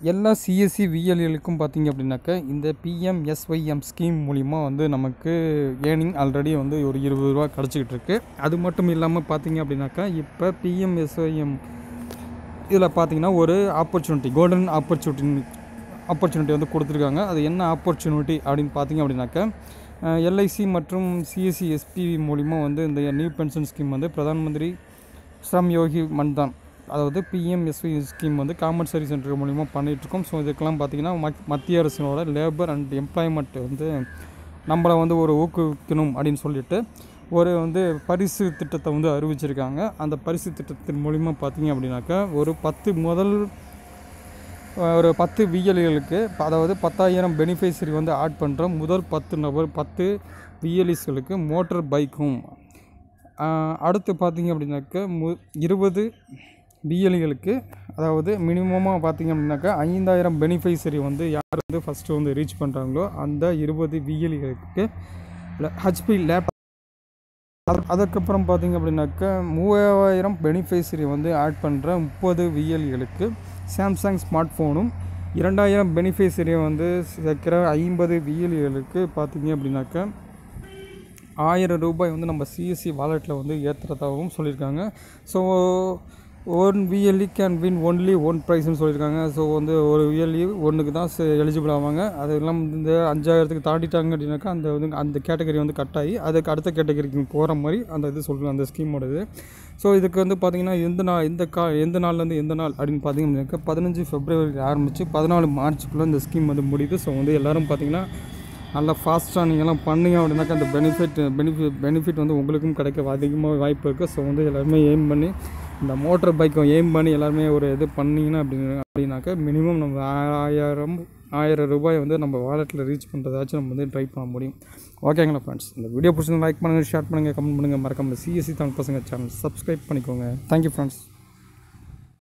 எல்லா சிஎஸ்சி விஎல்ஏலுக்கும் பார்த்தீங்க அப்படின்னாக்கா இந்த பிஎம்எஸ்ஒய்எம் ஸ்கீம் மூலிமா வந்து நமக்கு ஏர்னிங் ஆல்ரெடி வந்து ஒரு இருபது ரூபா கிடச்சிக்கிட்டு இருக்கு அது மட்டும் இல்லாமல் பார்த்தீங்க அப்படின்னாக்கா இப்போ பிஎம்எஸ்ஒய்எம் இதில் பார்த்தீங்கன்னா ஒரு ஆப்பர்ச்சுனிட்டி கோல்டன் ஆப்பர்ச்சுனிட்டி ஆப்பர்ச்சுனிட்டி வந்து கொடுத்துருக்காங்க அது என்ன ஆப்பர்ச்சுனிட்டி அப்படின்னு பார்த்தீங்க அப்படின்னாக்கா எல்ஐசி மற்றும் சிஎஸ்சி எஸ்பி மூலிமா வந்து இந்த நியூ பென்ஷன் ஸ்கீம் வந்து பிரதான் மந்திரி ஸ்ரம் யோகி மன்தான் அதாவது பிஎம்எஸ்வி ஸ்கீம் வந்து காமன் சர்வீஸ் சென்டர் மூலிமா பண்ணிகிட்ருக்கோம் ஸோ இதுக்கெல்லாம் பார்த்தீங்கன்னா மத்- மத்திய அரசினோட லேபர் அண்ட் எம்ப்ளாய்மெண்ட் வந்து நம்மளை வந்து ஒரு ஊக்குவிக்கணும் அப்படின்னு சொல்லிட்டு ஒரு வந்து பரிசு திட்டத்தை வந்து அறிவிச்சிருக்காங்க அந்த பரிசு திட்டத்தின் மூலிமா பார்த்தீங்க அப்படின்னாக்கா ஒரு பத்து முதல் ஒரு பத்து விஎல்களுக்கு அதாவது பத்தாயிரம் பெனிஃபிஷரி வந்து ஆட் பண்ணுற முதல் பத்து நபர் பத்து விஎல்இஸ்களுக்கு மோட்டார் பைக்கும் ஆஹ் அடுத்து பார்த்தீங்க அப்படின்னாக்கா மு இருபது பிஎல்களுக்கு அதாவது மினிமமாக பார்த்தீங்க அப்படின்னாக்கா ஐந்தாயிரம் பெனிஃபிஷரி வந்து யார் வந்து ஃபஸ்ட்டு வந்து ரீச் பண்ணுறாங்களோ அந்த இருபது விஎல்களுக்கு ஹச்பி லேப் அது- அதுக்கப்புறம் பார்த்தீங்க அப்படின்னாக்கா மூவாயிரம் பெனிஃபிஷரி வந்து ஆட் பண்ணுற முப்பது விஎல்களுக்கு சாம்சங் ஸ்மார்ட் ஃபோனும் இரண்டாயிரம் பெனிஃபிஷரியை வந்து சேர்க்கிற ஐம்பது விஎல்களுக்கு பார்த்தீங்க அப்படின்னாக்கா ஆயிரம் ரூபாய் வந்து நம்ம சிஎஸ்சி வாலெட்டில் வந்து ஏற்றுறதாகவும் சொல்லியிருக்காங்க so one VLE can win only one ப்ரைஸ்னு சொல்லியிருக்காங்க ஸோ வந்து ஒரு விஎல்இ ஒன்றுக்கு தான் எலிஜிபிள் ஆவாங்க அது இல்லாமல் இந்த அஞ்சாயிரத்துக்கு தாண்டிட்டாங்க அப்படின்னாக்கா அந்த வந்து அந்த கேட்டகரி வந்து கட் ஆகி அதுக்கு அடுத்த கேட்டகரிக்கு போகிற மாதிரி அந்த இது சொல்கிறாங்க அந்த ஸ்கீமோட இது ஸோ இதுக்கு வந்து பார்த்தீங்கன்னா எந்த நாள் எந்த கா எந்த நாள்லேருந்து எந்த நாள் அப்படின்னு பார்த்தீங்க அப்படின்னாக்கா பதினஞ்சு பிப்ரவரி ஆரம்பித்து பதினாலு மார்ச்சுக்குள்ளே இந்த ஸ்கீம் வந்து முடியுது ஸோ வந்து எல்லோரும் பார்த்தீங்கன்னா நல்லா ஃபாஸ்ட்டாக நீங்கள்லாம் பண்ணீங்க அப்படின்னாக்கா அந்த பெனிஃபிட் பெனிஃபிட் பெனிஃபிட் வந்து உங்களுக்கும் கிடைக்க அதிகமாக வாய்ப்பு இருக்குது ஸோ வந்து எல்லாருமே எய்ம் பண்ணி இந்த மோட்டர் பைக்கை எய்ம் பண்ணி எல்லாருமே ஒரு இது பண்ணீங்கன்னா அப்படின்னு அப்படின்னாக்கா மினிமம் நம்ம ஆயிரம் ஆயிரம் ரூபாய் வந்து நம்ம வாலெட்டில் ரீச் பண்ணுறதாச்சும் நம்ம வந்து ட்ரை பண்ண முடியும் ஓகேங்களா ஃப்ரெண்ட்ஸ் இந்த வீடியோ பிடிச்சிருந்தா லைக் பண்ணுங்கள் ஷேர் பண்ணுங்கள் கமெண்ட் பண்ணுங்கள் மறக்காம சிஎஸ்சி தமிழ் பசங்க சேனல் சப்ஸ்கிரைப் பண்ணிக்கோங்க தேங்க்யூ ஃப்ரெண்ட்ஸ்